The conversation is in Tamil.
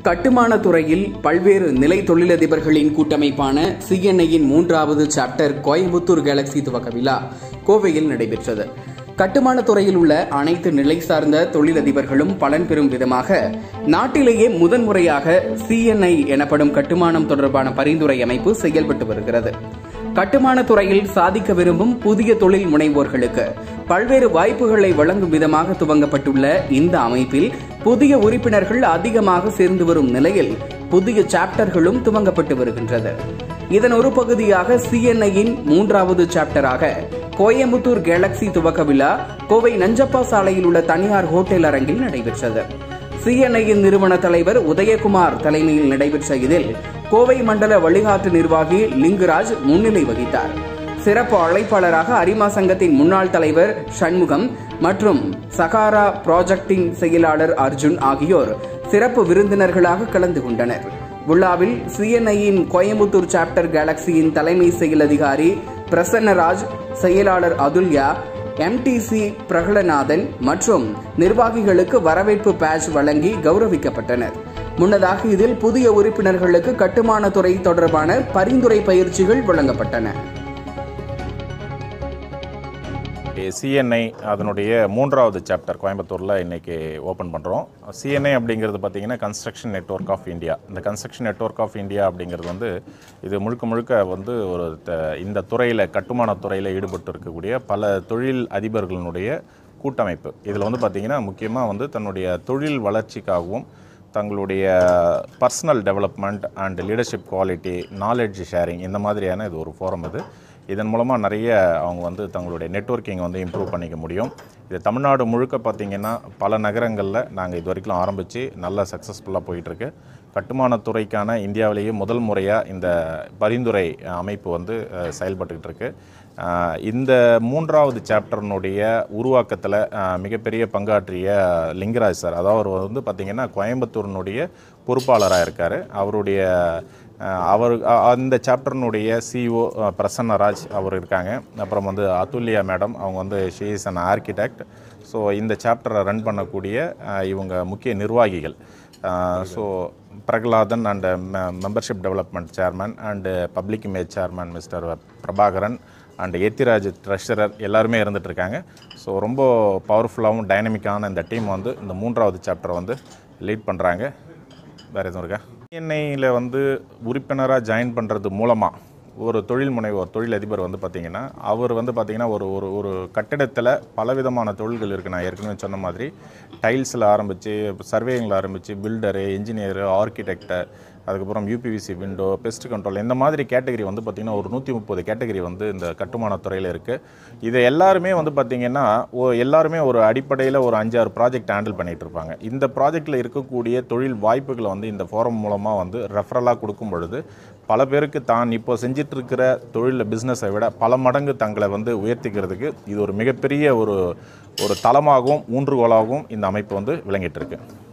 கட்டுமான துறையில் பல்வேறு நிலை தொழிலதிபர்களின் கூட்டமைப்பான சிஎன்ஐயின் மூன்றாவது சாப்டர் கோயம்புத்தூர் கேலக்சி துவக்க விழா கோவையில் நடைபெற்றது கட்டுமான துறையில் உள்ள அனைத்து நிலை சார்ந்த தொழிலதிபர்களும் பலன் பெறும் விதமாக நாட்டிலேயே முதன்முறையாக சிஎன்ஐ எனப்படும் கட்டுமானம் தொடர்பான பரிந்துரை அமைப்பு செயல்பட்டு வருகிறது கட்டுமான துறையில் சாதிக்க விரும்பும் புதிய தொழில் முனைவோர்களுக்கு பல்வேறு வாய்ப்புகளை வழங்கும் விதமாக துவங்கப்பட்டுள்ள இந்த அமைப்பில் புதிய உறுப்பினர்கள் அதிகமாக சேர்ந்து வரும் நிலையில் புதிய சாப்டர்களும் துவங்கப்பட்டு வருகின்றது இதன் ஒரு பகுதியாக சிஎன்ஐயின் மூன்றாவது சாப்டராக கோயம்புத்தூர் கேலக்சி துவக்க விழா கோவை நஞ்சப்பா சாலையில் உள்ள தனியார் ஹோட்டல் அரங்கில் நடைபெற்றது சிஎன்ஐயின் நிறுவன தலைவர் உதயகுமார் தலைமையில் நடைபெற்ற இதில் கோவை மண்டல வழிகாட்டு நிர்வாகி லிங்குராஜ் முன்னிலை வகித்தார் சிறப்பு அழைப்பாளராக அரிமா சங்கத்தின் முன்னாள் தலைவர் சண்முகம் மற்றும் சகாரா ப்ராஜெக்டிங் செயலாளர் அர்ஜுன் ஆகியோர் சிறப்பு விருந்தினர்களாக கலந்து கொண்டனர் விழாவில் சிஎன்ஐயின் கோயம்புத்தூர் சாப்டர் கேலக்சியின் தலைமை செயல் அதிகாரி பிரசன்னராஜ் செயலாளர் அதுல்யா எம்டிசி பிரகலநாதன் மற்றும் நிர்வாகிகளுக்கு வரவேற்பு பேட்ச் வழங்கி கௌரவிக்கப்பட்டனர் முன்னதாக இதில் புதிய உறுப்பினர்களுக்கு கட்டுமான துறை தொடர்பான பரிந்துரை பயிற்சிகள் வழங்கப்பட்டன சிஎன்ஐ அதனுடைய மூன்றாவது சாப்டர் கோயம்புத்தூரில் இன்றைக்கி ஓப்பன் பண்ணுறோம் சிஎன்ஐ அப்படிங்கிறது பார்த்திங்கன்னா கன்ஸ்ட்ரக்ஷன் நெட்வொர்க் ஆஃப் இந்தியா இந்த கன்ஸ்ட்ரக்ஷன் நெட்வொர்க் ஆஃப் இந்தியா அப்படிங்கிறது வந்து இது முழுக்க முழுக்க வந்து ஒரு த- இந்த துறையில் கட்டுமான துறையில் ஈடுபட்டு இருக்கக்கூடிய பல தொழில் அதிபர்களினுடைய கூட்டமைப்பு இதில் வந்து பார்த்திங்கன்னா முக்கியமாக வந்து தன்னுடைய தொழில் வளர்ச்சிக்காகவும் தங்களுடைய personal development and leadership quality knowledge sharing இந்த மாதிரியான இது ஒரு ஃபோரம் இது இதன் மூலமாக நிறைய அவங்க வந்து தங்களுடைய நெட்வொர்க்கிங் வந்து இம்ப்ரூவ் பண்ணிக்க முடியும் இது தமிழ்நாடு முழுக்க பார்த்திங்கன்னா பல நகரங்களில் நாங்கள் இது வரைக்கும் ஆரம்பித்து நல்ல சக்ஸஸ்ஃபுல்லாக போயிட்டுருக்கு கட்டுமானத் துறைக்கான இந்தியாவிலேயே முதல் முறையாக இந்த பரிந்துரை அமைப்பு வந்து அஹ், செயல்பட்டுக்கிட்டு இருக்கு அஹ், இந்த மூன்றாவது சாப்டர்னுடைய உருவாக்கத்தில் மிகப்பெரிய பங்காற்றிய லிங்கராஜ் சார் அதாவது அவர் வந்து பார்த்திங்கன்னா கோயம்புத்தூரினுடைய பொறுப்பாளராக இருக்கார் அவருடைய அஹ், அவர் அ- அந்த சாப்டர்னுடைய சிஓ பிரசன்னராஜ் அவர் இருக்காங்க அப்புறம் வந்து அதுல்யா மேடம் அவங்க வந்து she is an architect so இந்த சாப்டரை ரன் பண்ணக்கூடிய அஹ், இவங்க முக்கிய நிர்வாகிகள் so Prahladan and membership development chairman and public image chairman mister Prabhakaran and Ethiraj treasurer எல்லாருமே இருந்துட்டு இருக்காங்க ஸோ ரொம்ப பவர்ஃபுல்லாகவும் டைனமிக்கான இந்த டீம் வந்து இந்த மூன்றாவது சாப்டரை வந்து லீட் பண்ணுறாங்க வேறு எதுவும் இருக்கா சிஎன்ஐயில் வந்து உறுப்பினராக ஜாயின் பண்ணுறது மூலமாக ஒரு தொழில் முனைவோர் தொழிலதிபர் வந்து பார்த்திங்கன்னா அவர் வந்து பார்த்திங்கன்னா ஒரு ஒரு ஒரு கட்டிடத்தில் பலவிதமான தொழில்கள் இருக்குது நான் ஏற்கனவே சொன்ன மாதிரி டைல்ஸில் ஆரம்பித்து சர்வேயிங்கில் ஆரம்பித்து பில்டரு இன்ஜினியரு ஆர்கிடெக்டர் அதுக்கப்புறம் யூபிவிசி விண்டோ பெஸ்ட் கண்ட்ரோல் இந்த மாதிரி கேட்டகரி வந்து பார்த்திங்கன்னா ஒரு நூற்றி முப்பது கேட்டகரி வந்து இந்த கட்டுமானத் துறையில் இருக்குது இது எல்லாருமே வந்து பார்த்திங்கன்னா ஓ எல்லாருமே ஒரு அடிப்படையில் ஒரு அஞ்சாறு ப்ராஜெக்ட் ஹேண்டில் பண்ணிகிட்டு இருப்பாங்க இந்த ப்ராஜெக்டில் இருக்கக்கூடிய தொழில் வாய்ப்புகளை வந்து இந்த ஃபோரம் மூலமாக வந்து ரெஃபரலாக கொடுக்கும் பொழுது பல பேருக்கு தான் இப்போ செஞ்சிட்டு இருக்கிற தொழில் பிஸ்னஸை விட பல மடங்கு தங்களை வந்து உயர்த்திக்கிறதுக்கு இது ஒரு மிகப்பெரிய ஒரு ஒரு தளமாகவும் ஊன்றுகோலாகவும் இந்த அமைப்பு வந்து விளங்கிட்டு இருக்கு